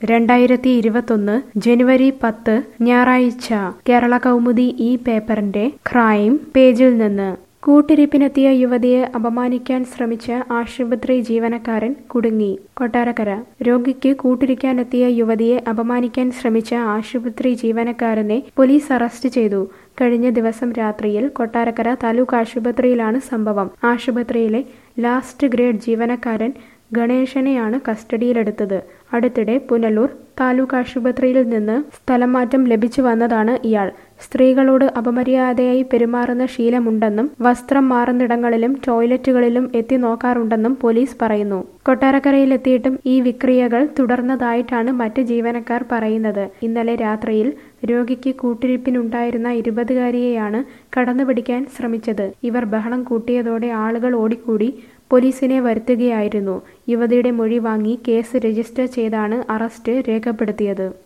രണ്ടായിരത്തി ഇരുപത്തൊന്ന് ജനുവരി പത്ത് ഞായറാഴ്ച കേരള കൗമുദി ഈ പേപ്പറിന്റെ ക്രൈം പേജിൽ നിന്ന് കൂട്ടിരിപ്പിനെത്തിയ യുവതിയെ അപമാനിക്കാൻ ശ്രമിച്ച ആശുപത്രി ജീവനക്കാരൻ കുടുങ്ങി കൊട്ടാരക്കര രോഗിക്ക് കൂട്ടിരിക്കാനെത്തിയ യുവതിയെ അപമാനിക്കാൻ ശ്രമിച്ച ആശുപത്രി ജീവനക്കാരനെ പോലീസ് അറസ്റ്റ് ചെയ്തു കഴിഞ്ഞ ദിവസം രാത്രിയിൽ കൊട്ടാരക്കര താലൂക്ക് ആശുപത്രിയിലാണ് സംഭവം ആശുപത്രിയിലെ ലാസ്റ്റ് ഗ്രേഡ് ജീവനക്കാരൻ ഗണേശനെയാണ് കസ്റ്റഡിയിലെടുത്തത് അടുത്തിടെ പുനലൂർ താലൂക്ക് ആശുപത്രിയിൽ നിന്ന് സ്ഥലം മാറ്റം ലഭിച്ചു വന്നതാണ് ഇയാൾ സ്ത്രീകളോട് അപമര്യാദയായി പെരുമാറുന്ന ശീലമുണ്ടെന്നും വസ്ത്രം മാറുന്നിടങ്ങളിലും ടോയ്ലറ്റുകളിലും എത്തി നോക്കാറുണ്ടെന്നും പോലീസ് പറയുന്നു കൊട്ടാരക്കരയിലെത്തിയിട്ടും ഈ വിക്രിയകൾ തുടർന്നതായിട്ടാണ് മറ്റ് ജീവനക്കാർ പറയുന്നത് ഇന്നലെ രാത്രിയിൽ രോഗിക്ക് കൂട്ടിരിപ്പിനുണ്ടായിരുന്ന ഇരുപതുകാരിയെയാണ് കടന്നുപിടിക്കാൻ ശ്രമിച്ചത് ഇവർ ബഹളം കൂട്ടിയതോടെ ആളുകൾ ഓടിക്കൂടി പോലീസിനെ വരുത്തുകയായിരുന്നു യുവതിയുടെ മൊഴി വാങ്ങി കേസ് രജിസ്റ്റർ ചെയ്താണ് അറസ്റ്റ് രേഖപ്പെടുത്തിയത്